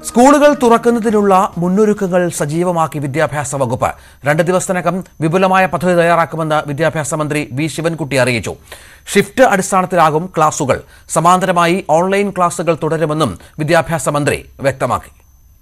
സ്കൂളുകൾ തുറക്കുന്നതിനുള്ള മുന്നൊരുക്കങ്ങൾ സജീവമാക്കി വിദ്യാഭ്യാസ വകുപ്പ് രണ്ട് ദിവസത്തിനകം വിപുലമായ പദ്ധതി തയ്യാറാക്കുമെന്ന് വിദ്യാഭ്യാസ മന്ത്രി വി ശിവൻകുട്ടി അറിയിച്ചു ഷിഫ്റ്റ് അടിസ്ഥാനത്തിലാകും ക്ലാസുകൾ സമാന്തരമായി ഓൺലൈൻ ക്ലാസുകൾ തുടരുമെന്നും വിദ്യാഭ്യാസ മന്ത്രി വ്യക്തമാക്കി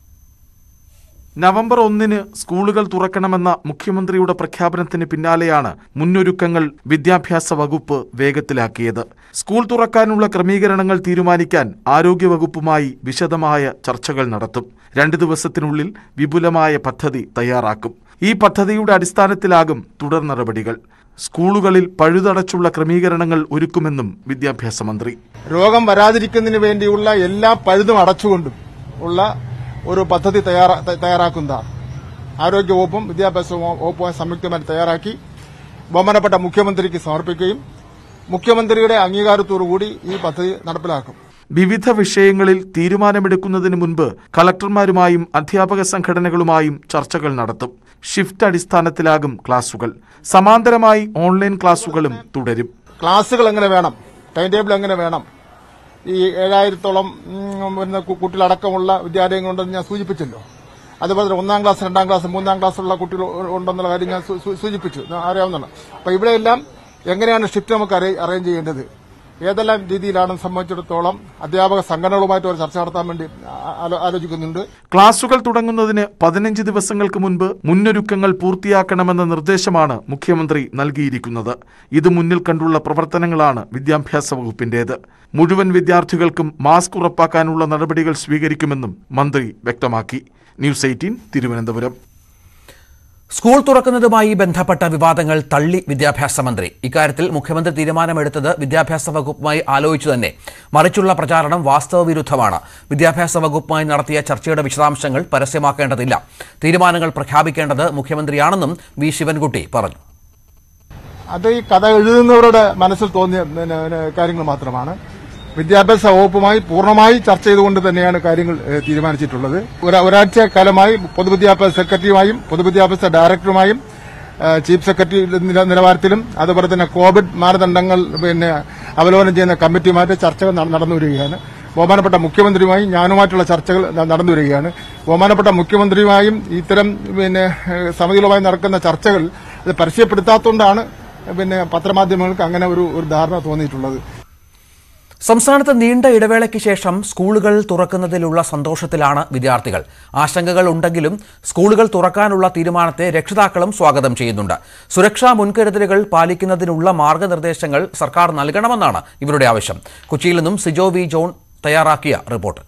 നവംബർ ഒന്നിന് സ്കൂളുകൾ തുറക്കണമെന്ന മുഖ്യമന്ത്രിയുടെ പ്രഖ്യാപനത്തിന് പിന്നാലെയാണ് മുന്നൊരുക്കങ്ങൾ വിദ്യാഭ്യാസ വകുപ്പ് വേഗത്തിലാക്കിയത് സ്കൂൾ തുറക്കാനുള്ള ക്രമീകരണങ്ങൾ തീരുമാനിക്കാൻ ആരോഗ്യവകുപ്പുമായി വിശദമായ ചർച്ചകൾ നടത്തും രണ്ട് ദിവസത്തിനുള്ളിൽ വിപുലമായ പദ്ധതി തയ്യാറാക്കും ഈ പദ്ധതിയുടെ അടിസ്ഥാനത്തിലാകും തുടർ നടപടികൾ സ്കൂളുകളിൽ പഴുതടച്ചുള്ള ക്രമീകരണങ്ങൾ ഒരുക്കുമെന്നും വിദ്യാഭ്യാസ മന്ത്രി രോഗം വരാതിരിക്കുന്നതിന് വേണ്ടിയുള്ള എല്ലാ പഴുതും അടച്ചുകൊണ്ടും ഉള്ള ഒരു പദ്ധതി തയ്യാറാ- ത- തയ്യാറാക്കുന്നതാണ് ആരോഗ്യവകുപ്പും വിദ്യാഭ്യാസ വകുപ്പും വകുപ്പുമായി സംയുക്തമായി തയ്യാറാക്കി ബഹുമാനപ്പെട്ട മുഖ്യമന്ത്രിക്ക് സമർപ്പിക്കുകയും മുഖ്യമന്ത്രിയുടെ അംഗീകാരത്തോടുകൂടി ഈ പദ്ധതി നടപ്പിലാക്കും വിവിധ വിഷയങ്ങളിൽ തീരുമാനമെടുക്കുന്നതിന് മുൻപ് കളക്ടർമാരുമായും അധ്യാപക സംഘടനകളുമായും ചർച്ചകൾ നടത്തും ഷിഫ്റ്റ് അടിസ്ഥാനത്തിലാകും ക്ലാസുകൾ സമാന്തരമായി ഓൺലൈൻ ക്ലാസുകളും തുടരും ക്ലാസ്സുകൾ എങ്ങനെ വേണം ടൈം ടേബിൾ എങ്ങനെ വേണം ഈ ഏഴായിരത്തോളം ഉം, വരുന്ന കു- കുട്ടികളടക്കമുള്ള വിദ്യാലയങ്ങളുണ്ടെന്ന് ഞാൻ സൂചിപ്പിച്ചല്ലോ അതുപോലെ തന്നെ ഒന്നാം ക്ലാസ് രണ്ടാം ക്ലാസ് മൂന്നാം ക്ലാസ്സുള്ള കുട്ടികൾ ഉ- ഉണ്ടെന്നുള്ള കാര്യം ഞാൻ സൂ- സൂ- സൂചിപ്പിച്ചു ഞാൻ അറിയാവുന്നതാണ് അപ്പൊ ഇവിടെയെല്ലാം എങ്ങനെയാണ് ഷിഫ്റ്റ് നമുക്ക് അറേ- അറേഞ്ച് ചെയ്യേണ്ടത് ഏതെല്ലാം രീതിയിലാണെന്ന് സംബന്ധിച്ചിടത്തോളം അധ്യാപക സംഘടനകളുമായിട്ട് ഒരു ചർച്ച നടത്താൻ വേണ്ടി ആ- ആലോ- ആലോചിക്കുന്നുണ്ട് ക്ലാസുകൾ തുടങ്ങുന്നതിന് പതിനഞ്ച് ദിവസങ്ങൾക്ക് മുൻപ് മുന്നൊരുക്കങ്ങൾ പൂർത്തിയാക്കണമെന്ന നിർദ്ദേശമാണ് മുഖ്യമന്ത്രി നൽകിയിരിക്കുന്നത് ഇത് മുന്നിൽ കണ്ടുള്ള പ്രവർത്തനങ്ങളാണ് വിദ്യാഭ്യാസ വകുപ്പിന്റേത് മുഴുവൻ വിദ്യാർത്ഥികൾക്കും മാസ്ക് ഉറപ്പാക്കാനുള്ള നടപടികൾ സ്വീകരിക്കുമെന്നും മന്ത്രി വ്യക്തമാക്കി ന്യൂസ് എയ്റ്റീൻ തിരുവനന്തപുരം സ്കൂൾ തുറക്കുന്നതുമായി ബന്ധപ്പെട്ട വിവാദങ്ങൾ തള്ളി വിദ്യാഭ്യാസ മന്ത്രി ഇക്കാര്യത്തിൽ മുഖ്യമന്ത്രി തീരുമാനമെടുത്തത് വിദ്യാഭ്യാസ വകുപ്പുമായി ആലോചിച്ചു തന്നെ മറിച്ചുള്ള പ്രചാരണം വാസ്തവവിരുദ്ധമാണ് വിദ്യാഭ്യാസ വകുപ്പുമായി നടത്തിയ ചർച്ചയുടെ വിശദാംശങ്ങൾ പരസ്യമാക്കേണ്ടതില്ല തീരുമാനങ്ങൾ പ്രഖ്യാപിക്കേണ്ടത് മുഖ്യമന്ത്രിയാണെന്നും വി ശിവൻകുട്ടി പറഞ്ഞു അത് ഈ കഥ എഴുതുന്നവരുടെ മനസ്സിൽ തോന്നിയ പിന്നെ, പിന്നെ, കാര്യങ്ങൾ മാത്രമാണ് വിദ്യാഭ്യാസ വകുപ്പുമായി പൂർണ്ണമായി ചർച്ച ചെയ്തുകൊണ്ട് തന്നെയാണ് കാര്യങ്ങൾ ഏഹ്, തീരുമാനിച്ചിട്ടുള്ളത് ഒരാ- ഒരാഴ്ച കാലമായി പൊതുവിദ്യാഭ്യാസ സെക്രട്ടറിയുമായും പൊതുവിദ്യാഭ്യാസ ഡയറക്ടറുമായും ഏഹ്, ചീഫ് സെക്രട്ടറി നില- നിലവാരത്തിലും അതുപോലെ തന്നെ കോവിഡ് മാനദണ്ഡങ്ങൾ പിന്നെ അവലോകനം ചെയ്യുന്ന കമ്മിറ്റിയുമായിട്ട് ചർച്ചകൾ നട- നടന്നു വരികയാണ് ബഹുമാനപ്പെട്ട മുഖ്യമന്ത്രിയുമായി ഞാനുമായിട്ടുള്ള ചർച്ചകൾ ന- നടന്നു വരികയാണ് ബഹുമാനപ്പെട്ട മുഖ്യമന്ത്രിയുമായും ഇത്തരം പിന്നെ ഏഹ്, സമിതികളുമായി നടക്കുന്ന ചർച്ചകൾ ഇത് പരസ്യപ്പെടുത്താത്തതുകൊണ്ടാണ് പിന്നെ പത്രമാധ്യമങ്ങൾക്ക് അങ്ങനെ ഒരു ഒരു ധാരണ തോന്നിയിട്ടുള്ളത് സംസ്ഥാനത്ത് നീണ്ട ഇടവേളയ്ക്ക് ശേഷം സ്കൂളുകൾ തുറക്കുന്നതിലുള്ള സന്തോഷത്തിലാണ് വിദ്യാർത്ഥികൾ ആശങ്കകൾ ഉണ്ടെങ്കിലും സ്കൂളുകൾ തുറക്കാനുള്ള തീരുമാനത്തെ രക്ഷിതാക്കളും സ്വാഗതം ചെയ്യുന്നുണ്ട് സുരക്ഷാ മുൻകരുതലുകൾ പാലിക്കുന്നതിനുള്ള മാർഗനിർദ്ദേശങ്ങൾ സർക്കാർ നൽകണമെന്നാണ് ഇവരുടെ ആവശ്യം കൊച്ചിയിൽ നിന്നും സിജോ വി ജോൺ തയ്യാറാക്കിയ റിപ്പോർട്ട്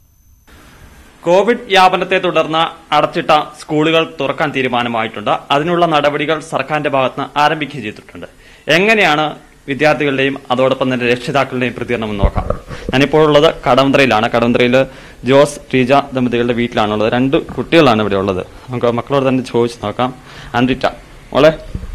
കോവിഡ് വ്യാപനത്തെ തുടർന്ന് അടച്ചിട്ട സ്കൂളുകൾ തുറക്കാൻ തീരുമാനമായിട്ടുണ്ട് അതിനുള്ള നടപടികൾ സർക്കാരിന്റെ ഭാഗത്തുനിന്ന് ആരംഭിക്കുകയും ചെയ്തിട്ടുണ്ട് എങ്ങനെയാണ് വിദ്യാർത്ഥികളുടെയും അതോടൊപ്പം തന്നെ രക്ഷിതാക്കളുടെയും പ്രതികരണം എന്ന് നോക്കാം ഞാനിപ്പോൾ ഉള്ളത് കടവന്ത്രയിലാണ് കടവന്ത്രയിൽ ജോസ് റീജ ദമ്പതികളുടെ വീട്ടിലാണുള്ളത് രണ്ട് കുട്ടികളാണ് ഇവിടെ ഉള്ളത് നമുക്ക് മക്കളോട് തന്നെ ചോദിച്ചു നോക്കാം ആൻഡ്രിറ്റ മോളെ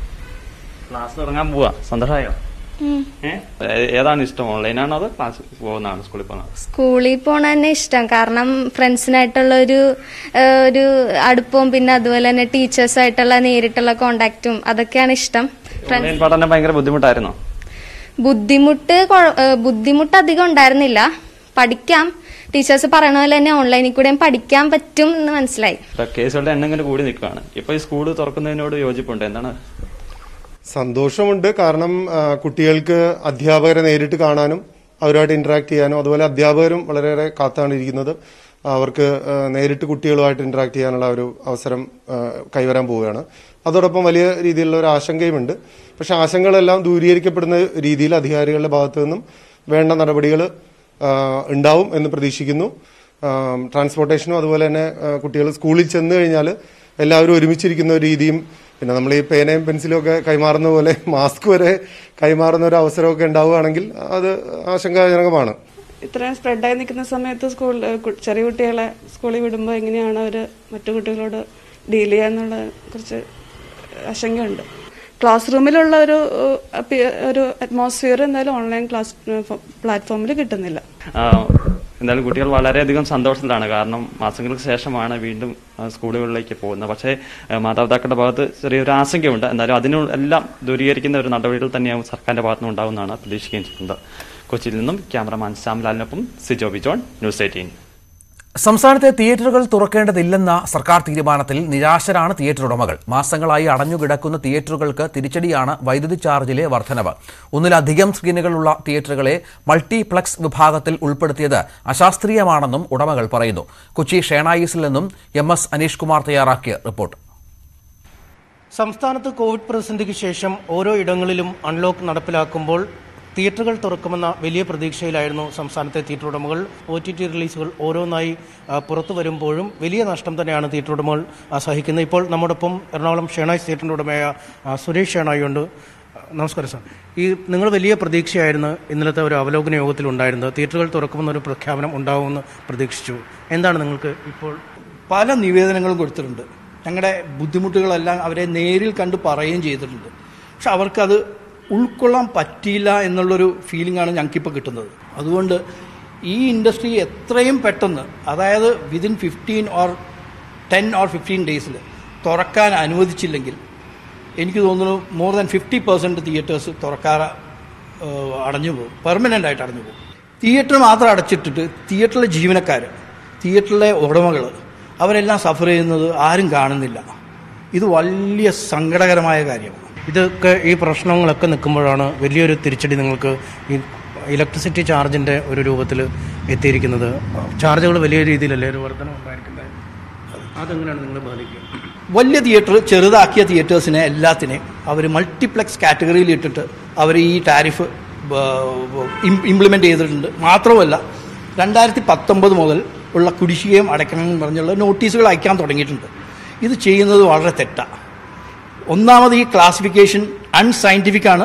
ക്ലാസ് തുടങ്ങാൻ പോവാ സന്തോഷമായോ ഏ? ഏ- ഏതാണ് ഇഷ്ടം ഓൺലൈനാണോ അതോ ക്ലാസ് പോകുന്നതാണ് സ്കൂളിൽ പോകുന്നത് സ്കൂളിൽ പോണ തന്നെ ഇഷ്ടം കാരണം ഫ്രണ്ട്സിനായിട്ടുള്ള ഒരു ഏഹ്, ഒരു അടുപ്പവും പിന്നെ അതുപോലെ തന്നെ ടീച്ചേഴ്സായിട്ടുള്ള നേരിട്ടുള്ള കോണ്ടാക്റ്റും അതൊക്കെയാണ് ഇഷ്ടം ഫ്രണ്ട്സ് ഓൺലൈൻ പഠനം ഭയങ്കര ബുദ്ധിമുട്ടായിരുന്നോ ബുദ്ധിമുട്ട് കൊഴ- ഏഹ്, ബുദ്ധിമുട്ട് അധികം ഉണ്ടായിരുന്നില്ല പഠിക്കാം ടീച്ചേഴ്സ് പറയണ പോലെ തന്നെ ഓൺലൈനിൽ കൂടെയും പഠിക്കാൻ പറ്റും എന്ന് മനസ്സിലായി ഇപ്പൊ കേസുകളുടെ എണ്ണം ഇങ്ങനെ കൂടി നിൽക്കുകയാണ് ഇപ്പൊ ഈ സ്കൂൾ തുറക്കുന്നതിനോട് യോജിപ്പുണ്ട് എന്താണ് സന്തോഷമുണ്ട് കാരണം ആ, കുട്ടികൾക്ക് അധ്യാപകരെ നേരിട്ട് കാണാനും അവരുമായിട്ട് ഇന്ററാക്ട് ചെയ്യാനും അതുപോലെ അധ്യാപകരും വളരെയേറെ കാത്താണ് ഇരിക്കുന്നത് അവർക്ക് ആ, നേരിട്ട് കുട്ടികളുമായിട്ട് ഇന്ററാക്ട് ചെയ്യാനുള്ള ഒരു അവസരം ആ, കൈവരാൻ പോവുകയാണ് അതോടൊപ്പം വലിയ രീതിയിലുള്ള ഒരു ആശങ്കയുമുണ്ട് പക്ഷെ ആശങ്കകളെല്ലാം ദൂരീകരിക്കപ്പെടുന്ന രീതിയിൽ അധികാരികളുടെ ഭാഗത്തു നിന്നും വേണ്ട നടപടികൾ ഉണ്ടാവും എന്ന് പ്രതീക്ഷിക്കുന്നു ആ, ട്രാൻസ്പോർട്ടേഷനും അതുപോലെ തന്നെ കുട്ടികൾ സ്കൂളിൽ ചെന്ന് കഴിഞ്ഞാൽ എല്ലാവരും ഒരുമിച്ചിരിക്കുന്ന ഒരു രീതിയും പിന്നെ നമ്മൾ ഈ പേനയും പെൻസിലും ഒക്കെ കൈമാറുന്ന പോലെ മാസ്ക് വരെ കൈമാറുന്ന ഒരു അവസരമൊക്കെ ഉണ്ടാവുകയാണെങ്കിൽ അത് ആശങ്കാജനകമാണ് ഇത്രയും സ്പ്രെഡായി നിൽക്കുന്ന സമയത്ത് സ്കൂൾ ചെറിയ കുട്ടികളെ സ്കൂളിൽ വിടുമ്പോൾ എങ്ങനെയാണ് അവർ മറ്റു കുട്ടികളോട് ഡീൽ ചെയ്യാന്നുള്ള കുറച്ച് ആശങ്കയുണ്ട് ക്ലാസ് റൂമിലുള്ള ഒരു ഏഹ്, അപ്പി- ഒരു അറ്റ്മോസ്ഫിയർ എന്തായാലും ഓൺലൈൻ ക്ലാസ് പ്ലാറ്റ്ഫോമിൽ കിട്ടുന്നില്ല ആ, എന്തായാലും കുട്ടികൾ വളരെയധികം സന്തോഷത്തിലാണ് കാരണം മാസങ്ങൾക്ക് ശേഷമാണ് വീണ്ടും ആ, സ്കൂളുകളിലേക്ക് പോകുന്നത് പക്ഷേ ആ, മാതാപിതാക്കളുടെ ഭാഗത്ത് ചെറിയൊരു ആശങ്കയുണ്ട് എന്തായാലും അതിനു എല്ലാം ദൂരീകരിക്കുന്ന ഒരു നടപടികൾ തന്നെയാവും സർക്കാരിന്റെ ഭാഗത്തുനിന്ന് ഉണ്ടാവുമെന്നാണ് പ്രതീക്ഷിക്കുകയും ചെയ്യുന്നത് കൊച്ചിയിൽ നിന്നും ക്യാമറമാൻ ശ്യാംലാലിനൊപ്പം സിജോ ബിജോൺ ന്യൂസ് എയ്റ്റീൻ സംസ്ഥാനത്തെ തിയേറ്ററുകൾ തുറക്കേണ്ടതില്ലെന്ന സർക്കാർ തീരുമാനത്തിൽ നിരാശരാണ് തിയേറ്റർ ഉടമകൾ മാസങ്ങളായി അടഞ്ഞുകിടക്കുന്ന തിയേറ്ററുകൾക്ക് തിരിച്ചടിയാണ് വൈദ്യുതി ചാർജിലെ വർധനവ് ഒന്നിലധികം സ്ക്രീനുകളുള്ള തിയേറ്ററുകളെ മൾട്ടിപ്ലക്സ് വിഭാഗത്തിൽ ഉൾപ്പെടുത്തിയത് അശാസ്ത്രീയമാണെന്നും ഉടമകൾ പറയുന്നു കൊച്ചി ഷേണായിസിൽ നിന്നും എം എസ് അനീഷ് കുമാർ തയ്യാറാക്കിയ റിപ്പോർട്ട് സംസ്ഥാനത്ത് കോവിഡ് പ്രതിസന്ധിക്ക് ശേഷം ഓരോ ഇടങ്ങളിലും അൺലോക്ക് നടപ്പിലാക്കുമ്പോൾ തിയേറ്ററുകൾ തുറക്കുമെന്ന വലിയ പ്രതീക്ഷയിലായിരുന്നു സംസ്ഥാനത്തെ തിയേറ്റർ ഉടമകൾ ഒ ടി ടി റിലീസുകൾ ഓരോന്നായി ആ, പുറത്തു വരുമ്പോഴും വലിയ നഷ്ടം തന്നെയാണ് തിയേറ്റർ ഉടമകൾ ആ, സഹിക്കുന്നത് ഇപ്പോൾ നമ്മോടൊപ്പം എറണാകുളം ഷേണായ് തിയേറ്ററിൻ്റെ ഉടമയായ ആ, സുരേഷ് ഷേണായി ഉണ്ട് ആ, നമസ്കാരം സാർ ഈ നിങ്ങൾ വലിയ പ്രതീക്ഷയായിരുന്നു ഇന്നലത്തെ ഒരു അവലോകന യോഗത്തിൽ ഉണ്ടായിരുന്നത് തിയേറ്ററുകൾ തുറക്കുമെന്നൊരു പ്രഖ്യാപനം ഉണ്ടാവുമെന്ന് പ്രതീക്ഷിച്ചു എന്താണ് നിങ്ങൾക്ക് ഇപ്പോൾ പല നിവേദനങ്ങളും കൊടുത്തിട്ടുണ്ട് ഞങ്ങളുടെ ബുദ്ധിമുട്ടുകളെല്ലാം അവരെ നേരിൽ കണ്ട് പറയുകയും ചെയ്തിട്ടുണ്ട് പക്ഷെ അവർക്കത് ഉൾക്കൊള്ളാൻ പറ്റിയില്ല എന്നുള്ളൊരു ഫീലിംഗ് ആണ് ഞങ്ങൾക്കിപ്പോൾ കിട്ടുന്നത് അതുകൊണ്ട് ഈ ഇൻഡസ്ട്രി എത്രയും പെട്ടെന്ന് അതായത് within fifteen or ten or fifteen ഡേയ്സിൽ തുറക്കാൻ അനുവദിച്ചില്ലെങ്കിൽ എനിക്ക് തോന്നുന്നു more than fifty percent theatres തുറക്കാതെ ഏഹ്, അടഞ്ഞു പോകും പെർമനൻ്റ് ആയിട്ട് അടഞ്ഞു പോകും തിയേറ്റർ മാത്രം അടച്ചിട്ടിട്ട് തിയേറ്ററിലെ ജീവനക്കാർ തിയേറ്ററിലെ ഉടമകൾ അവരെല്ലാം സഫർ ചെയ്യുന്നത് ആരും കാണുന്നില്ല ഇത് വലിയ സങ്കടകരമായ കാര്യമാണ് ഇതൊക്കെ ഈ പ്രശ്നങ്ങളൊക്കെ നിൽക്കുമ്പോഴാണ് വലിയൊരു തിരിച്ചടി നിങ്ങൾക്ക് ഈ ഇലക്ട്രിസിറ്റി ചാർജിൻ്റെ ഒരു രൂപത്തിൽ എത്തിയിരിക്കുന്നത് ചാർജുകൾ വലിയ രീതിയിലല്ലേ ഒരു വർധന ഉണ്ടായിരിക്കുന്നത് അതെങ്ങനെയാണ് നിങ്ങൾ ബാധിക്കുക വലിയ തിയേറ്റർ ചെറുതാക്കിയ തിയേറ്റേഴ്സിനെ എല്ലാത്തിനെയും അവർ മൾട്ടിപ്ലക്സ് കാറ്റഗറിയിൽ ഇട്ടിട്ട് അവർ ഈ ടാരിഫ് ഇംപ്ലിമെൻ്റ് ചെയ്തിട്ടുണ്ട് മാത്രമല്ല രണ്ടായിരത്തി പത്തൊമ്പത് മുതൽ ഉള്ള കുടിശ്ശികയും അടയ്ക്കണം എന്ന് പറഞ്ഞുള്ള നോട്ടീസുകൾ അയക്കാൻ തുടങ്ങിയിട്ടുണ്ട് ഇത് ചെയ്യുന്നത് വളരെ തെറ്റാണ് ഒന്നാമത് ഈ ക്ലാസിഫിക്കേഷൻ അൺസയൻറ്റിഫിക് ആണ്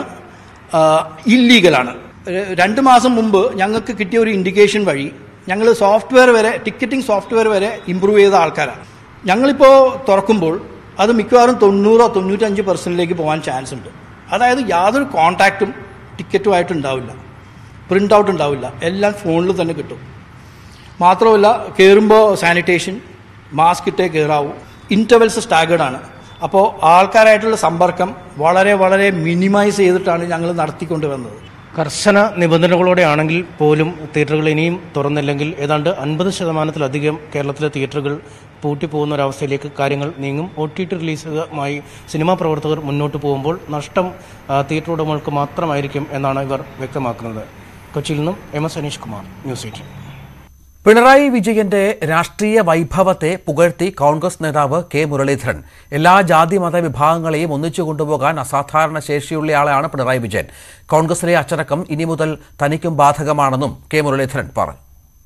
ഇല്ലീഗലാണ് രണ്ട് മാസം മുമ്പ് ഞങ്ങൾക്ക് കിട്ടിയ ഒരു ഇൻഡിക്കേഷൻ വഴി ഞങ്ങൾ സോഫ്റ്റ്വെയർ വരെ ടിക്കറ്റിംഗ് സോഫ്റ്റ്വെയർ വരെ ഇമ്പ്രൂവ് ചെയ്ത ആൾക്കാരാണ് ഞങ്ങളിപ്പോൾ തുറക്കുമ്പോൾ അത് മിക്കവാറും തൊണ്ണൂറോ തൊണ്ണൂറ്റഞ്ച് പെർസെൻറ്റിലേക്ക് പോകാൻ ചാൻസ് ഉണ്ട് അതായത് യാതൊരു കോൺടാക്റ്റും ടിക്കറ്റുമായിട്ട് ഉണ്ടാവില്ല പ്രിൻ്റ് ഔട്ട് ഉണ്ടാവില്ല എല്ലാം ഫോണിൽ തന്നെ കിട്ടും മാത്രമല്ല കയറുമ്പോൾ സാനിറ്റേഷൻ മാസ്ക് ഇട്ടേ കയറാവൂ ഇൻ്റർവെൽസ് സ്റ്റാഗേർഡ് ആണ് അപ്പോൾ ആൾക്കാരായിട്ടുള്ള സമ്പർക്കം വളരെ വളരെ മിനിമൈസ് ചെയ്തിട്ടാണ് ഞങ്ങൾ നടത്തിക്കൊണ്ട് വന്നത് കർശന നിബന്ധനകളോടെ ആണെങ്കിൽ പോലും തിയേറ്ററുകൾ ഇനിയും തുറന്നില്ലെങ്കിൽ ഏതാണ്ട് അൻപത് ശതമാനത്തിലധികം കേരളത്തിലെ തിയേറ്ററുകൾ പൂട്ടിപ്പോകുന്ന ഒരവസ്ഥയിലേക്ക് കാര്യങ്ങൾ നീങ്ങും ഒ ടി ടി റിലീസുമായി സിനിമാ പ്രവർത്തകർ മുന്നോട്ട് പോകുമ്പോൾ നഷ്ടം ആ, തിയേറ്റർ ഉടമകൾക്ക് മാത്രമായിരിക്കും എന്നാണ് ഇവർ വ്യക്തമാക്കുന്നത് കൊച്ചിയിൽ നിന്നും M S Anish Kumar news eighteen Pinarayi വിജയന്റെ രാഷ്ട്രീയ വൈഭവത്തെ പുകഴ്ത്തി കോൺഗ്രസ് നേതാവ് കെ മുരളീധരൻ എല്ലാ ജാതി മത വിഭാഗങ്ങളെയും ഒന്നിച്ചു കൊണ്ടുപോകാൻ അസാധാരണ ശേഷിയുള്ളയാളാണ് പിണറായി വിജയൻ കോൺഗ്രസിലെ അച്ചടക്കം ഇനി മുതൽ തനിക്കും ബാധകമാണെന്നും കെ മുരളീധരൻ പറഞ്ഞു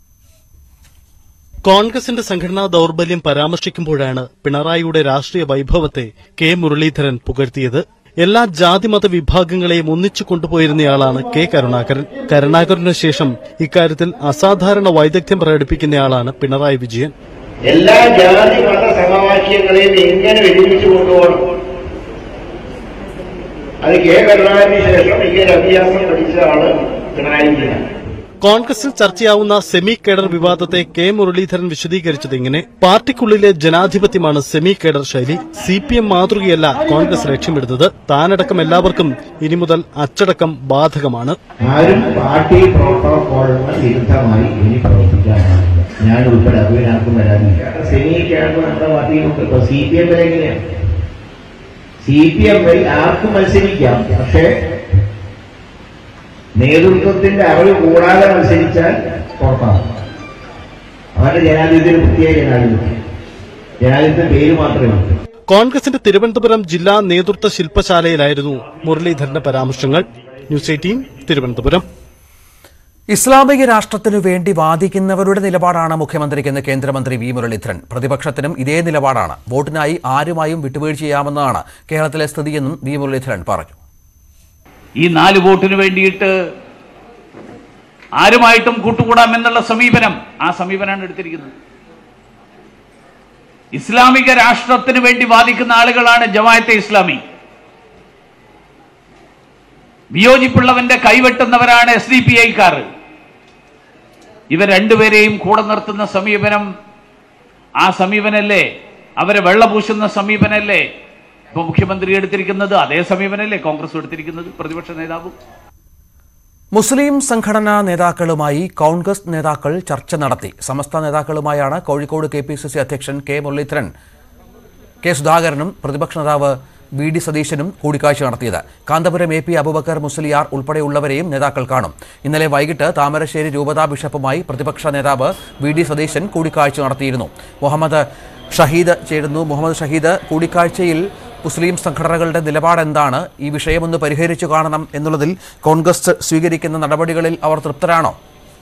കോൺഗ്രസിന്റെ സംഘടനാ ദൌർബല്യം പരാമർശിക്കുമ്പോഴാണ് പിണറായിയുടെ രാഷ്ട്രീയ വൈഭവത്തെ കെ മുരളീധരൻ പുകഴ്ത്തിയത് എല്ലാ ജാതിമത വിഭാഗങ്ങളെയും ഒന്നിച്ചു കൊണ്ടുപോയിരുന്നയാളാണ് കെ കരുണാകരൻ കരുണാകരനു ശേഷം ഇക്കാര്യത്തിൽ അസാധാരണ വൈദഗ്ധ്യം പ്രകടിപ്പിക്കുന്നയാളാണ് പിണറായി വിജയൻ എല്ലാ ജാതി മത സമവാക്യങ്ങളെയും എങ്ങനെ ഒരുമിച്ച് കൊണ്ടുപോകണം അത് കെ കരുണാകരന് ശേഷം ഇങ്ങനെ അഭ്യാസം പഠിച്ച ആള് പിണറായി വിജയൻ കോൺഗ്രസിൽ ചർച്ചയാവുന്ന സെമി കേഡർ വിവാദത്തെ കെ മുരളീധരൻ വിശദീകരിച്ചത് ഇങ്ങനെ പാർട്ടിക്കുള്ളിലെ ജനാധിപത്യമാണ് സെമി കേഡർ ശൈലി സി പി എം മാതൃകയല്ല കോൺഗ്രസ് ലക്ഷ്യമിടുന്നത് താനടക്കം എല്ലാവർക്കും ഇനി മുതൽ അച്ചടക്കം ബാധകമാണ് ആരും പാർട്ടി പ്രോട്ടോകോളിന് വിരുദ്ധമായി ഇനി പ്രവർത്തിക്കാനാണ് ഞാൻ ഉൾപ്പെടെ അത് പിന്നെ ആർക്കും വരാനില്ല സെമിക്കാണ് നമ്മുടെ പാർട്ടിയിലുണ്ട് ഇപ്പൊ സി പി എമ്മിൽ എങ്ങനെയാണ് സി പി എമ്മിൽ ആർക്കും മത്സരിക്കാം പക്ഷേ നേതൃത്വത്തിന്റെ അറിവ് കൂടാതെ മത്സരിച്ചാൽ പുറത്താണ് അവരുടെ ജനാധിപത്യത്തിന് പ്രത്യേക ജനാധിപത്യം ജനാധിപത്യം പേര് മാത്രമേ ഉള്ളൂ കോൺഗ്രസിന്റെ തിരുവനന്തപുരം ജില്ലാ നേതൃത്വ ശില്പശാലയിലായിരുന്നു മുരളീധരന്റെ പരാമർശങ്ങൾ ന്യൂസ് എയ്റ്റീൻ തിരുവനന്തപുരം ഇസ്ലാമിക രാഷ്ട്രത്തിനു വേണ്ടി വാദിക്കുന്നവരുടെ നിലപാടാണ് മുഖ്യമന്ത്രിക്കെന്ന് കേന്ദ്രമന്ത്രി വി മുരളീധരൻ പ്രതിപക്ഷത്തിനും ഇതേ നിലപാടാണ് വോട്ടിനായി ആരുമായും വിട്ടുവീഴ്ച ചെയ്യാമെന്നാണ് കേരളത്തിലെ സ്ഥിതിയെന്നും വി മുരളീധരൻ പറഞ്ഞു ഈ നാല് വോട്ടിന് വേണ്ടിയിട്ട് ആരുമായിട്ടും കൂട്ടുകൂടാമെന്നുള്ള സമീപനം ആ സമീപനമാണ് എടുത്തിരിക്കുന്നത് ഇസ്ലാമിക രാഷ്ട്രത്തിന് വേണ്ടി വാദിക്കുന്ന ആളുകളാണ് ജമാഅത്തെ ഇസ്ലാമി വിയോജിപ്പുള്ളവന്റെ കൈവെട്ടുന്നവരാണ് എസ് ഡി പി ഐക്കാർ ഇവർ രണ്ടുപേരെയും കൂടെ നിർത്തുന്ന സമീപനം ആ സമീപനല്ലേ അവരെ വെള്ളപൂശുന്ന സമീപനല്ലേ ഇപ്പൊ മുഖ്യമന്ത്രി എടുത്തിരിക്കുന്നത് അതേ സമീപനല്ലേ കോൺഗ്രസ് എടുത്തിരിക്കുന്നത് പ്രതിപക്ഷ നേതാവും മുസ്ലിം സംഘടനാ നേതാക്കളുമായി കോൺഗ്രസ് നേതാക്കൾ ചർച്ച നടത്തി സമസ്ത നേതാക്കളുമായാണ് Kozhikode K P C C അധ്യക്ഷൻ കെ മുരളീധരൻ കെ സുധാകരനും പ്രതിപക്ഷ നേതാവ് വി ഡി സതീശനും കൂടിക്കാഴ്ച നടത്തിയത് കാന്തപുരം എ പി അബുബക്കർ മുസ്ലിയാർ ഉൾപ്പെടെയുള്ളവരെയും നേതാക്കൾ കാണും ഇന്നലെ വൈകിട്ട് താമരശ്ശേരി രൂപതാ ബിഷപ്പുമായി പ്രതിപക്ഷ നേതാവ് വി ഡി സതീശൻ കൂടിക്കാഴ്ച നടത്തിയിരുന്നു മുഹമ്മദ് ഷഹീദ് ചേരുന്നു മുഹമ്മദ് ഷഹീദ് കൂടിക്കാഴ്ചയിൽ മുസ്ലിം സംഘടനകളുടെ നിലപാട് എന്താണ് ഈ വിഷയമൊന്ന് പരിഹരിച്ചു കാണണം എന്നുള്ളതിൽ കോൺഗ്രസ് സ്വീകരിക്കുന്ന നടപടികളിൽ അവർ തൃപ്തരാണോ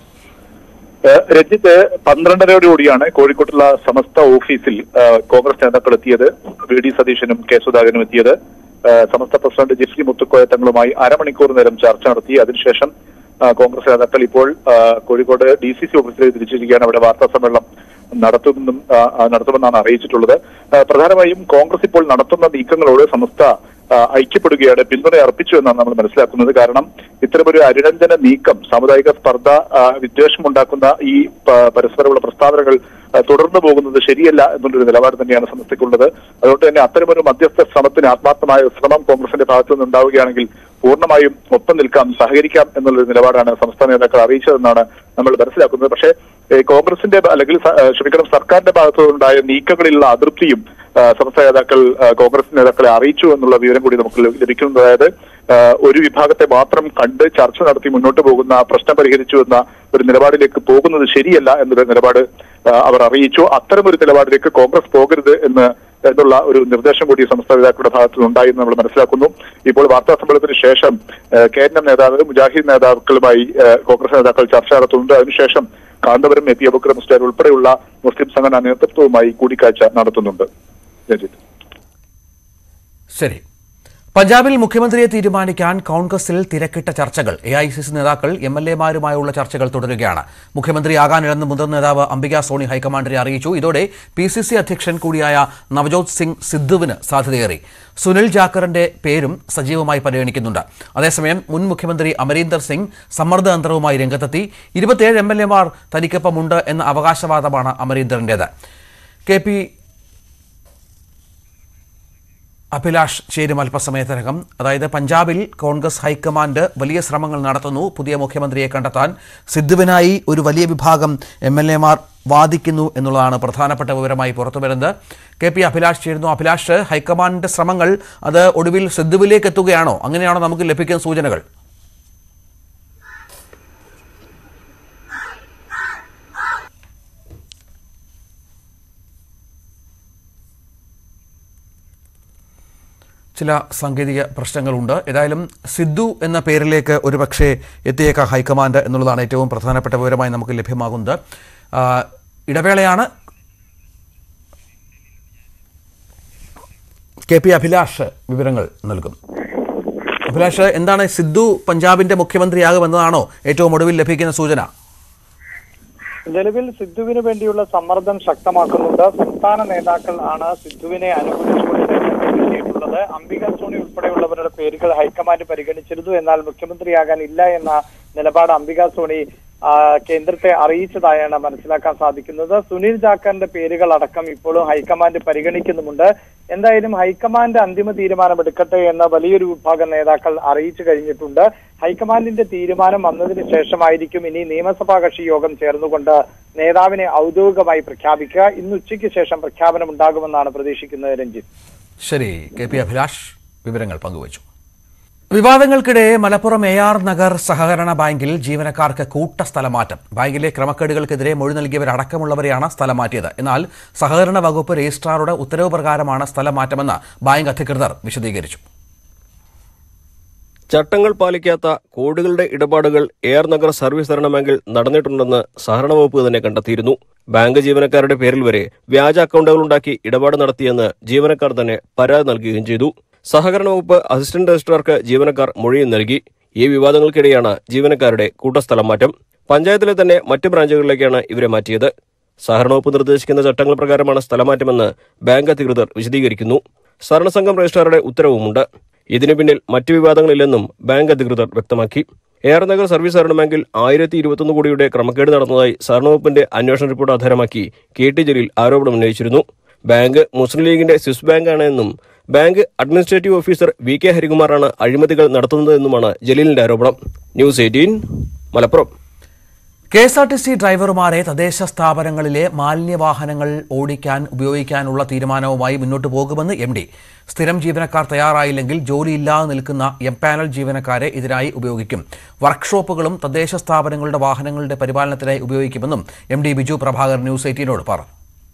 ഏഹ് രഞ്ജിത്ത് പന്ത്രണ്ടരയോടുകൂടിയാണ് കോഴിക്കോട്ടുള്ള സമസ്ത ഓഫീസിൽ ഏഹ് കോൺഗ്രസ് നേതാക്കൾ എത്തിയത് വി ഡി സതീശനും കെ സുധാകരനും എത്തിയത് ഏഹ് സമസ്ത പ്രസിഡന്റ് ജിഫ്രി മുത്തുക്കോയ തങ്ങളുമായി അരമണിക്കൂർ നേരം ചർച്ച നടത്തി അതിനുശേഷം ഏഹ് കോൺഗ്രസ് നേതാക്കൾ ഇപ്പോൾ ഏഹ് കോഴിക്കോട് ഡി സി സി ഓഫീസിലേക്ക് തിരിച്ചിരിക്കുകയാണ് അവിടെ വാർത്താ സമ്മേളനം നടത്തുമെന്നും ആ, ആ, നടത്തുമെന്നാണ് അറിയിച്ചിട്ടുള്ളത് ഏഹ് പ്രധാനമായും കോൺഗ്രസ് ഇപ്പോൾ നടത്തുന്ന നീക്കങ്ങളോട് സമസ്ത ആ, ഐക്യപ്പെടുകയാണ് പിന്തുണ അർപ്പിച്ചു എന്നാണ് നമ്മൾ മനസ്സിലാക്കുന്നത് കാരണം ഇത്തരമൊരു അരുരഞ്ജന നീക്കം സാമുദായിക സ്പർദ്ധ ആ, വിദ്വേഷമുണ്ടാക്കുന്ന ഈ പ- പരസ്പരമുള്ള പ്രസ്താവനകൾ ആ, തുടർന്നു പോകുന്നത് ശരിയല്ല എന്നുള്ളൊരു നിലപാട് തന്നെയാണ് സമസ്തയ്ക്കുള്ളത് അതുകൊണ്ട് തന്നെ അത്തരമൊരു മധ്യസ്ഥ ശ്രമത്തിന് ആത്മാർത്ഥമായ ശ്രമം കോൺഗ്രസിന്റെ ഭാഗത്തു നിന്ന് ഉണ്ടാവുകയാണെങ്കിൽ പൂർണ്ണമായും ഒപ്പം നിൽക്കാം സഹകരിക്കാം എന്നുള്ളൊരു നിലപാടാണ് സംസ്ഥാന നേതാക്കൾ അറിയിച്ചതെന്നാണ് നമ്മൾ മനസ്സിലാക്കുന്നത് പക്ഷേ ഏഹ് കോൺഗ്രസിന്റെ ബ- അല്ലെങ്കിൽ സ- ഏഹ് ക്ഷമിക്കണം സർക്കാരിന്റെ ഭാഗത്തു നിന്നുണ്ടായ നീക്കങ്ങളിലുള്ള അതൃപ്തിയും ആ, സംസ്ഥാന നേതാക്കൾ ആ, കോൺഗ്രസ് നേതാക്കളെ അറിയിച്ചു എന്നുള്ള വിവരം കൂടി നമുക്ക് ലഭി- ലഭിക്കുന്നത് അതായത് ആ, ഒരു വിഭാഗത്തെ മാത്രം കണ്ട് ചർച്ച നടത്തി മുന്നോട്ട് പോകുന്ന പ്രശ്നം പരിഹരിച്ചു എന്ന ഒരു നിലപാടിലേക്ക് പോകുന്നത് ശരിയല്ല എന്നൊരു നിലപാട് ആ, അവർ അറിയിച്ചു അത്തരമൊരു നിലപാടിലേക്ക് കോൺഗ്രസ് പോകരുത് എന്ന് എന്നുള്ള ഒരു നിർദ്ദേശം കൂടി സംസ്ഥാന നേതാക്കളുടെ ഭാഗത്തു നിന്നുണ്ടായി എന്ന് നമ്മൾ മനസ്സിലാക്കുന്നു ഇപ്പോൾ വാർത്താ സമ്മേളനത്തിന് ശേഷം ആ, കെ എൻ എം നേതാവ് മുജാഹിദ് നേതാക്കളുമായി ആ, കോൺഗ്രസ് നേതാക്കൾ ചർച്ച നടത്തുന്നുണ്ട് അതിനുശേഷം കാന്തപുരം എ പി അബുക്കർ മുസ്റ്റാർ ഉൾപ്പെടെയുള്ള മുസ്ലിം സംഘടനാ നേതൃത്വവുമായി കൂടിക്കാഴ്ച നടത്തുന്നുണ്ട് രഞ്ജിത്ത് ശരി പഞ്ചാബിൽ മുഖ്യമന്ത്രിയെ തീരുമാനിക്കാൻ കോൺഗ്രസിൽ തിരക്കിട്ട ചർച്ചകൾ എ ഐ സി സി നേതാക്കൾ എം എൽ എമാരുമായുള്ള ചർച്ചകൾ തുടരുകയാണ് മുഖ്യമന്ത്രിയാകാനില്ലെന്ന് മുതിർന്ന നേതാവ് അംബിക സോണി ഹൈക്കമാൻഡിനെ അറിയിച്ചു ഇതോടെ പി സി സി അധ്യക്ഷൻ കൂടിയായ നവജോത് സിംഗ് സിദ്ധുവിന് സാധ്യതയേറി സുനിൽ ജാക്കറിന്റെ പേരും സജീവമായി പരിഗണിക്കുന്നുണ്ട് അതേസമയം മുൻ മുഖ്യമന്ത്രി അമരീന്ദർ സിംഗ് സമ്മർദ്ദ അന്തരവുമായി രംഗത്തെത്തി ഇരുപത്തിയേഴ് എം എൽ എമാർ തനിക്കൊപ്പമുണ്ട് എന്ന അവകാശവാദമാണ് അമരീന്ദറിന്റേത് കെ പി അഭിലാഷ് ചേരും അല്പസമയത്തിനകം അതായത് പഞ്ചാബിൽ കോൺഗ്രസ് ഹൈക്കമാൻഡ് വലിയ ശ്രമങ്ങൾ നടത്തുന്നു പുതിയ മുഖ്യമന്ത്രിയെ കണ്ടെത്താൻ സിദ്ധുവിനായി ഒരു വലിയ വിഭാഗം എം എൽ എമാർ വാദിക്കുന്നു എന്നുള്ളതാണ് പ്രധാനപ്പെട്ട വിവരമായി പുറത്തുവരുന്നത് കെ പി അഭിലാഷ് ചേരുന്നു അഭിലാഷ് ഹൈക്കമാൻഡിന്റെ ശ്രമങ്ങൾ അത് ഒടുവിൽ സിദ്ധുവിലേക്ക് എത്തുകയാണോ അങ്ങനെയാണോ നമുക്ക് ലഭിക്കുന്ന സൂചനകൾ ചില സാങ്കേതിക പ്രശ്നങ്ങളുണ്ട് ഏതായാലും സിദ്ധു എന്ന പേരിലേക്ക് ഒരുപക്ഷെ എത്തിയേക്കാം ഹൈക്കമാൻഡ് എന്നുള്ളതാണ് ഏറ്റവും പ്രധാനപ്പെട്ട വിവരമായി നമുക്ക് ലഭ്യമാകുന്നത് ആ, ഇടവേളയാണ് കെ പി അഭിലാഷ് വിവരങ്ങൾ നൽകും അഭിലാഷ് എന്താണ് സിദ്ധു പഞ്ചാബിന്റെ മുഖ്യമന്ത്രിയാകുമെന്നതാണോ ഏറ്റവും ഒടുവിൽ ലഭിക്കുന്ന സൂചന നിലവിൽ സിദ്ധുവിന് വേണ്ടിയുള്ള സമ്മർദ്ദം ശക്തമാക്കുന്നുണ്ട് സംസ്ഥാന നേതാക്കൾ ആണ് സിദ്ധുവിനെ അനുകൂലിച്ചുകൊണ്ട് രംഗത്തെത്തിയിട്ടുള്ളത് അംബിക സോണി ഉൾപ്പെടെയുള്ളവരുടെ പേരുകൾ ഹൈക്കമാൻഡ് പരിഗണിച്ചിരുന്നു എന്നാൽ മുഖ്യമന്ത്രിയാകാൻ ഇല്ല എന്ന നിലപാട് അംബിക സോണി ആ, കേന്ദ്രത്തെ അറിയിച്ചതായാണ് മനസ്സിലാക്കാൻ സാധിക്കുന്നത് സുനിൽ ജാക്കറിന്റെ പേരുകൾ അടക്കം ഇപ്പോഴും ഹൈക്കമാൻഡ് പരിഗണിക്കുന്നുമുണ്ട് എന്തായാലും ഹൈക്കമാൻഡ് അന്തിമ തീരുമാനമെടുക്കട്ടെ എന്ന വലിയൊരു വിഭാഗം നേതാക്കൾ അറിയിച്ചു കഴിഞ്ഞിട്ടുണ്ട് ഹൈക്കമാൻഡിന്റെ തീരുമാനം വന്നതിന് ശേഷമായിരിക്കും ഇനി നിയമസഭാ കക്ഷി യോഗം ചേർന്നുകൊണ്ട് നേതാവിനെ ഔദ്യോഗികമായി പ്രഖ്യാപിക്കുക ഇന്ന് ഉച്ചയ്ക്ക് ശേഷം പ്രഖ്യാപനം ഉണ്ടാകുമെന്നാണ് പ്രതീക്ഷിക്കുന്നത് രഞ്ജിത്ത് ശരി കെ പി അഭിലാഷ് വിവരങ്ങൾ പങ്കുവച്ചു വിവാദങ്ങൾക്കിടെ മലപ്പുറം എ ആർ നഗർ സഹകരണ ബാങ്കിൽ ജീവനക്കാർക്ക് കൂട്ട സ്ഥലമാറ്റം ബാങ്കിലെ ക്രമക്കേടുകൾക്കെതിരെ മൊഴി നൽകിയവരടക്കമുള്ളവരെയാണ് സ്ഥലം മാറ്റിയത് എന്നാൽ സഹകരണ വകുപ്പ് രജിസ്ട്രാറുടെ ഉത്തരവ് പ്രകാരമാണ് സ്ഥലം മാറ്റമെന്ന് ബാങ്ക് അധികൃതർ വിശദീകരിച്ചു ചട്ടങ്ങൾ പാലിക്കാത്ത കോടികളുടെ ഇടപാടുകൾ എയർ നഗർ സർവീസ് സഹകരണ ബാങ്കിൽ നടന്നിട്ടുണ്ടെന്ന് സഹകരണ വകുപ്പ് തന്നെ കണ്ടെത്തിയിരുന്നു ബാങ്ക് ജീവനക്കാരുടെ പേരിൽ വരെ വ്യാജ അക്കൗണ്ടുകൾ ഉണ്ടാക്കി ഇടപാട് നടത്തിയെന്ന് ജീവനക്കാർ തന്നെ പരാതി നൽകുകയും ചെയ്തു സഹകരണ വകുപ്പ് അസിസ്റ്റന്റ് രജിസ്ട്രാർക്ക് ജീവനക്കാർ മൊഴിയും നൽകി ഈ വിവാദങ്ങൾക്കിടെയാണ് ജീവനക്കാരുടെ കൂട്ടസ്ഥലം മാറ്റം പഞ്ചായത്തിലെ തന്നെ മറ്റ് ബ്രാഞ്ചുകളിലേക്കാണ് ഇവരെ മാറ്റിയത് സഹകരണ വകുപ്പ് നിർദ്ദേശിക്കുന്ന ചട്ടങ്ങൾ പ്രകാരമാണ് സ്ഥലമാറ്റമെന്ന് ബാങ്ക് അധികൃതർ വിശദീകരിക്കുന്നു സഹകരണ സംഘം രജിസ്ട്രാറുടെ ഉത്തരവുമുണ്ട് ഇതിനു പിന്നിൽ മറ്റ് വിവാദങ്ങളില്ലെന്നും ബാങ്ക് അധികൃതർ വ്യക്തമാക്കി എയർ നഗർ സർവീസ് സഹകരണ ബാങ്കിൽ ആയിരത്തി ഇരുപത്തൊന്ന് കോടിയുടെ ക്രമക്കേട് നടന്നതായി സഹകരണ വകുപ്പിന്റെ അന്വേഷണ റിപ്പോർട്ട് ആധാരമാക്കി കെ ടി ജലീൽ ആരോപണം ഉന്നയിച്ചിരുന്നു ബാങ്ക് മുസ്ലിം ലീഗിന്റെ സ്വിസ് ബാങ്കാണ് എന്നും bank administrative officer V K ഹരികുമാറാണ് അഴിമതികൾ നടത്തുന്നതെന്നുമാണ് ജലീലിന്റെ ആരോപണം news eighteen Malappuram K S R T C ഡ്രൈവർമാരെ തദ്ദേശ സ്ഥാപനങ്ങളിലെ മാലിന്യവാഹനങ്ങൾ ഓടിക്കാൻ ഉപയോഗിക്കാനുള്ള തീരുമാനവുമായി മുന്നോട്ടു പോകുമെന്ന് എം ഡി സ്ഥിരം ജീവനക്കാർ തയ്യാറായില്ലെങ്കിൽ ജോലിയില്ലാതെ നിൽക്കുന്ന എം പാനൽ ജീവനക്കാരെ ഇതിനായി ഉപയോഗിക്കും വർക്ക്ഷോപ്പുകളും തദ്ദേശ സ്ഥാപനങ്ങളുടെ വാഹനങ്ങളുടെ പരിപാലനത്തിനായി ഉപയോഗിക്കുമെന്നും M D Biju Prabhakar news എയ്റ്റീനോട് പറഞ്ഞു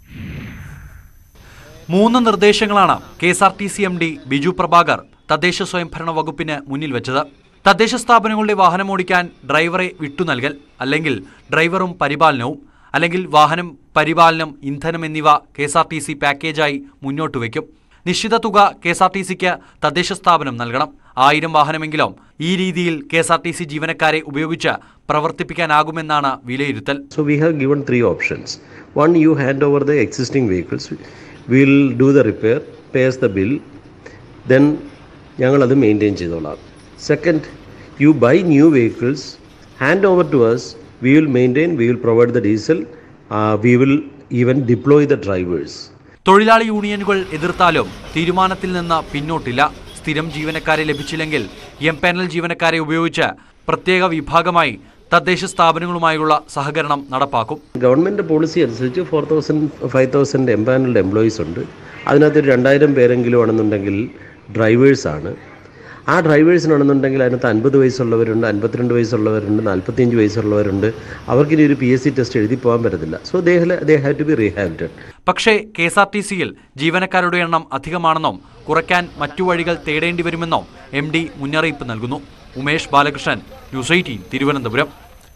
മൂന്ന് നിർദ്ദേശങ്ങളാണ് K S R T C M D Biju Prabhakar തദ്ദേശ സ്വയംഭരണ വകുപ്പിന് മുന്നിൽ വെച്ചത് തദ്ദേശ സ്ഥാപനങ്ങളുടെ വാഹനം ഓടിക്കാൻ ഡ്രൈവറെ വിട്ടു നൽകൽ അല്ലെങ്കിൽ ഡ്രൈവറും പരിപാലനവും അല്ലെങ്കിൽ വാഹനം പരിപാലനം ഇന്ധനം എന്നിവ K S R T C പാക്കേജായി മുന്നോട്ട് വയ്ക്കും നിശ്ചിത തുക കെ എസ് ആർ ടി സിക്ക് തദ്ദേശ സ്ഥാപനം നൽകണം ആയിരം വാഹനമെങ്കിലും ഈ രീതിയിൽ K S R T C ജീവനക്കാരെ ഉപയോഗിച്ച് പ്രവർത്തിപ്പിക്കാനാകുമെന്നാണ് വിലയിരുത്തൽ So we have given three options. One, you hand over the existing vehicles. We'll do the repair, pay us the bill, then ഞങ്ങൾ അത് മെയിൻറ്റെയിൻ ചെയ്തോളാം second you buy new vehicles hand over to us we will maintain we will provide the diesel we will even deploy the drivers തൊഴിലാളി യൂണിയനുകൾ എതിർത്താലും തീരുമാനത്തിൽ നിന്ന് പിന്നോട്ടില്ല സ്ഥിരം ജീവനക്കാരെ ലഭിച്ചില്ലെങ്കിൽ എം പാനൽ ജീവനക്കാരെ ഉപയോഗിച്ച് പ്രത്യേക വിഭാഗമായി തദ്ദേശ സ്ഥാപനങ്ങളുമായുള്ള സഹകരണം നടപ്പാക്കും ഗവൺമെൻറ് പോളിസി അനുസരിച്ച് four thousand five thousand empanelled employees ഉണ്ട് അതിനകത്ത് ഒരു രണ്ടായിരം പേരെങ്കിലും ആണെന്നുണ്ടെങ്കിൽ ഡ്രൈവേഴ്സാണ് ആ ഡ്രൈവേഴ്സിനാണെന്നുണ്ടെങ്കിൽ അതിനകത്ത് അൻപത് വയസ്സുള്ളവരുണ്ട് അൻപത്തിരണ്ട് വയസ്സുള്ളവരുണ്ട് നാൽപ്പത്തിയഞ്ച് വയസ്സുള്ളവരുണ്ട് അവർക്കിനി ഒരു പി എസ് സി ടെസ്റ്റ് എഴുതി പോകാൻ പറ്റത്തില്ല so they they have to be rehabited പക്ഷേ കെ എസ് ആർ ടി സിയിൽ ജീവനക്കാരുടെ എണ്ണം അധികമാണെന്നും കുറയ്ക്കാൻ മറ്റു വഴികൾ തേടേണ്ടി വരുമെന്നും എം ഡി മുന്നറിയിപ്പ് നൽകുന്നു ഉമേഷ് ബാലകൃഷ്ണൻ ന്യൂസ് എയ്റ്റീൻ തിരുവനന്തപുരം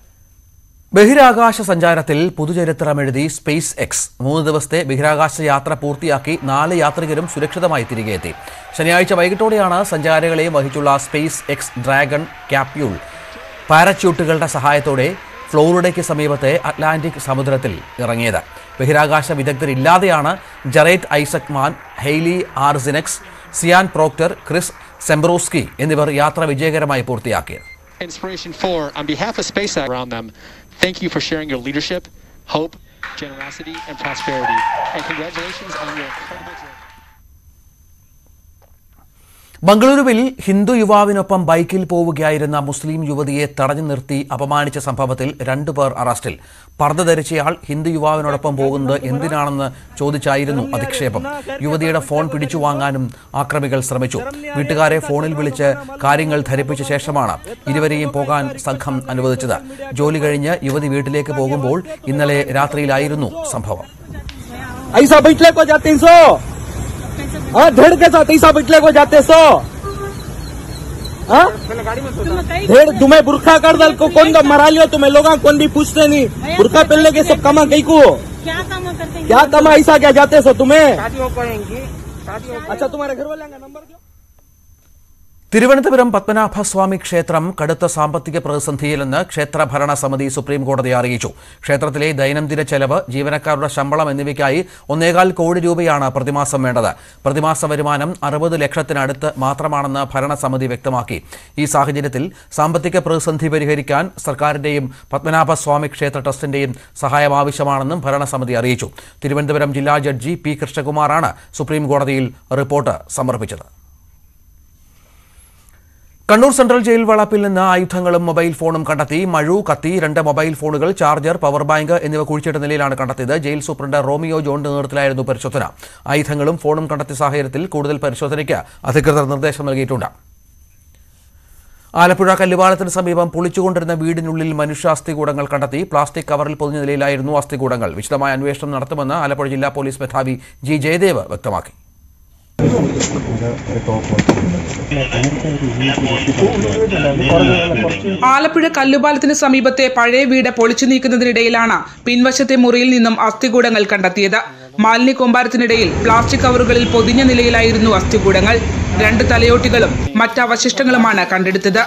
ബഹിരാകാശ സഞ്ചാരത്തിൽ പുതുചരിത്രമെഴുതി സ്പേസ് എക്സ് മൂന്ന് ദിവസത്തെ ബഹിരാകാശ യാത്ര പൂർത്തിയാക്കി നാല് യാത്രികരും സുരക്ഷിതമായി തിരികെ എത്തി ശനിയാഴ്ച വൈകിട്ടോടെയാണ് സഞ്ചാരികളെയും വഹിച്ചുള്ള സ്പേസ് എക്സ് ഡ്രാഗൺ ക്യാപ്യൂൾ പാരച്യൂട്ടുകളുടെ സഹായത്തോടെ ഫ്ലോറിഡയ്ക്ക് സമീപത്തെ അറ്റ്ലാന്റിക് സമുദ്രത്തിൽ ഇറങ്ങിയത് ബഹിരാകാശ വിദഗ്ധരില്ലാതെയാണ് Jared Isaacman Hayley Arceneaux Sian Proctor Chris Sembroski എന്നിവർ യാത്ര വിജയകരമായി പൂർത്തിയാക്കിയത് Inspiration 4, on behalf of SpaceX around them, thank you for sharing your leadership, hope, generosity, and prosperity. And congratulations on your incredible journey. ബംഗളൂരുവിൽ ഹിന്ദു യുവാവിനൊപ്പം ബൈക്കിൽ പോവുകയായിരുന്ന മുസ്ലിം യുവതിയെ തടഞ്ഞു നിർത്തി അപമാനിച്ച സംഭവത്തിൽ രണ്ടുപേർ അറസ്റ്റിൽ പർദ്ദ ധരിച്ചയാൾ ഹിന്ദു യുവാവിനോടൊപ്പം പോകുന്നത് എന്തിനാണെന്ന് ചോദിച്ചായിരുന്നു അധിക്ഷേപം യുവതിയുടെ ഫോൺ പിടിച്ചു വാങ്ങാനും ആക്രമികൾ ശ്രമിച്ചു വീട്ടുകാരെ ഫോണിൽ വിളിച്ച് കാര്യങ്ങൾ ധരിപ്പിച്ച ശേഷമാണ് ഇരുവരെയും പോകാൻ സംഘം അനുവദിച്ചത് ജോലി കഴിഞ്ഞ് യുവതി വീട്ടിലേക്ക് പോകുമ്പോൾ ഇന്നലെ രാത്രിയിലായിരുന്നു സംഭവം ऐसा बैठले को जाते सो हाँ ढेड़ के साथ ऐसा बैठले को जाते सो हाँ ढेड़ तुम्हें बुरखा कर दल को कौन का मरा लियो तुम्हें लोग कौन भी पूछते नहीं बुरखा पहनले के सब कमा गई को क्या काम करते क्या कमा ऐसा क्या जाते सो तुम्हें अच्छा तुम्हारे घर वाले का नंबर തിരുവനന്തപുരം പത്മനാഭസ്വാമി ക്ഷേത്രം കടുത്ത സാമ്പത്തിക പ്രതിസന്ധിയിലെന്ന് ക്ഷേത്ര ഭരണ സമിതി സുപ്രീം കോടതിയെ അറിയിച്ചു ക്ഷേത്രത്തിലെ ദൈനംദിന ചെലവ് ജീവനക്കാരുടെ ശമ്പളം എന്നിവയ്ക്കായി ഒന്നേകാൽ കോടി രൂപയാണ് പ്രതിമാസം വേണ്ടത് പ്രതിമാസ വരുമാനം അറുപത് ലക്ഷത്തിനടുത്ത് മാത്രമാണെന്ന് ഭരണസമിതി വ്യക്തമാക്കി ഈ സാഹചര്യത്തിൽ സാമ്പത്തിക പ്രതിസന്ധി പരിഹരിക്കാൻ സർക്കാരിന്റെയും പത്മനാഭസ്വാമി ക്ഷേത്ര ട്രസ്റ്റിന്റെയും സഹായം ആവശ്യമാണെന്നും ഭരണസമിതി അറിയിച്ചു തിരുവനന്തപുരം ജില്ലാ ജഡ്ജി പി കൃഷ്ണകുമാറാണ് സുപ്രീം കോടതിയിൽ റിപ്പോർട്ട് സമർപ്പിച്ചത് കണ്ണൂർ സെൻട്രൽ ജയിൽ വളപ്പിൽ നിന്ന് ആയുധങ്ങളും മൊബൈൽ ഫോണും കണ്ടെത്തി മഴു കത്തി രണ്ട് മൊബൈൽ ഫോണുകൾ ചാർജർ പവർ ബാങ്ക് എന്നിവ കുഴിച്ചിട്ട നിലയിലാണ് കണ്ടെത്തിയത് ജയിൽ സൂപ്രണ്ട് റോമിയോ ജോണിന്റെ നേതൃത്വത്തിലായിരുന്നു പരിശോധന ആയുധങ്ങളും ഫോണും കണ്ടെത്തിയ സാഹചര്യത്തിൽ കൂടുതൽ പരിശോധനയ്ക്ക് അധികൃതർ നിർദ്ദേശം നൽകിയിട്ടുണ്ട് ആലപ്പുഴ കല്ലുപാലത്തിന് സമീപം പൊളിച്ചുകൊണ്ടിരുന്ന വീടിനുള്ളിൽ മനുഷ്യ അസ്ഥികൂടങ്ങൾ കണ്ടെത്തി പ്ലാസ്റ്റിക് കവറിൽ പൊതിഞ്ഞ നിലയിലായിരുന്നു അസ്ഥികൂടങ്ങൾ വിശദമായ അന്വേഷണം നടത്തുമെന്ന് ആലപ്പുഴ ജില്ലാ പോലീസ് മേധാവി ജി ജയദേവ് വ്യക്തമാക്കി ആലപ്പുഴ കല്ലുപാലത്തിന് സമീപത്തെ പഴയ വീട് പൊളിച്ചു നീക്കുന്നതിനിടയിലാണ് പിൻവശത്തെ മുറിയിൽ നിന്നും അസ്ഥികൂടങ്ങൾ കണ്ടെത്തിയത് മാലിന്യ കൂമ്പാരത്തിനിടയിൽ പ്ലാസ്റ്റിക് കവറുകളിൽ പൊതിഞ്ഞ നിലയിലായിരുന്നു അസ്ഥികൂടങ്ങൾ രണ്ട് തലയോട്ടികളും മറ്റ് അവശിഷ്ടങ്ങളുമാണ് കണ്ടെടുത്തത്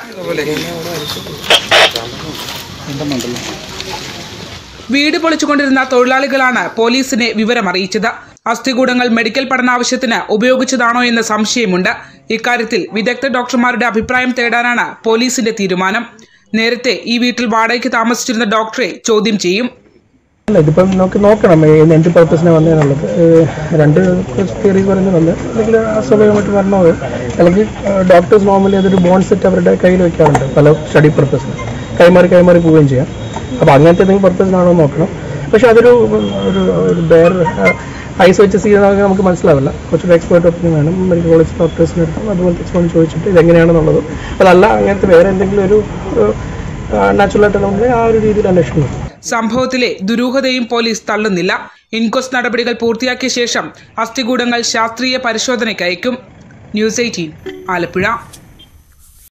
വീട് പൊളിച്ചുകൊണ്ടിരുന്ന തൊഴിലാളികളാണ് പോലീസിനെ വിവരമറിയിച്ചത് അസ്ഥികൂടങ്ങൾ മെഡിക്കൽ പഠനാവശ്യത്തിന് ഉപയോഗിച്ചതാണോ എന്ന സംശയമുണ്ട് ഇക്കാര്യത്തിൽ വിദഗ്ധ ഡോക്ടർമാരുടെ അഭിപ്രായം തേടാനാണ് പോലീസിന്റെ തീരുമാനം നേരത്തെ ഈ വീട്ടിൽ വാടകയ്ക്ക് താമസിച്ചിരുന്ന ഡോക്ടറെ ചോദ്യം ചെയ്യും അല്ല ഇതിപ്പം നമുക്ക് നോക്കണം ഏ- എന്ത് പർപ്പസിനെ വന്നതെന്നുള്ളത് ഏഹ് രണ്ട് തിയറീസ് പറയുന്നത് വന്ന് അല്ലെങ്കിൽ അസ്വാഭാവികമായിട്ട് മരണമോ അല്ലെങ്കിൽ ഡോക്ടേഴ്സ് നോർമലി അതൊരു ബോണ്ട് സെറ്റ് അവരുടെ കയ്യിൽ വെക്കാറുണ്ട് പല സ്റ്റഡി പർപ്പസിന് കൈമാറി കൈമാറി പോവുകയും ചെയ്യാം അപ്പോൾ അങ്ങനത്തെ എന്തെങ്കിലും പർപ്പസിനാണോ നോക്കണം പക്ഷെ അതൊരു ഒരു ഒരു ബെയർ ഐസ് വെച്ച് ചെയ്യുന്ന നമുക്ക് മനസ്സിലാവില്ല കുറച്ചൊരു എക്സ്പേർട്ട് ഒപ്പീനിയൻ വേണം മെഡിക്കൽ കോളേജ് ഡോക്ടേഴ്സിന് എടുക്കും അതുപോലത്തെ എക്സ്പേർട്ട് ചോദിച്ചിട്ട് ഇതെങ്ങനെയാണെന്നുള്ളത് അതല്ല അങ്ങനത്തെ വേറെ എന്തെങ്കിലും ഒരു നാച്ചുറൽ ആയിട്ട് നമുക്ക് ആ ഒരു രീതിയിൽ അന്വേഷണം നടത്തും. സംഭവത്തിലെ ദുരൂഹതയും പോലീസ് തള്ളുന്നില്ല ഇൻക്വസ്റ്റ് നടപടികൾ പൂർത്തിയാക്കിയ ശേഷം അസ്ഥികൂടങ്ങൾ ശാസ്ത്രീയ പരിശോധനയ്ക്ക് അയക്കും ന്യൂസ് എയ്റ്റീൻ ആലപ്പുഴ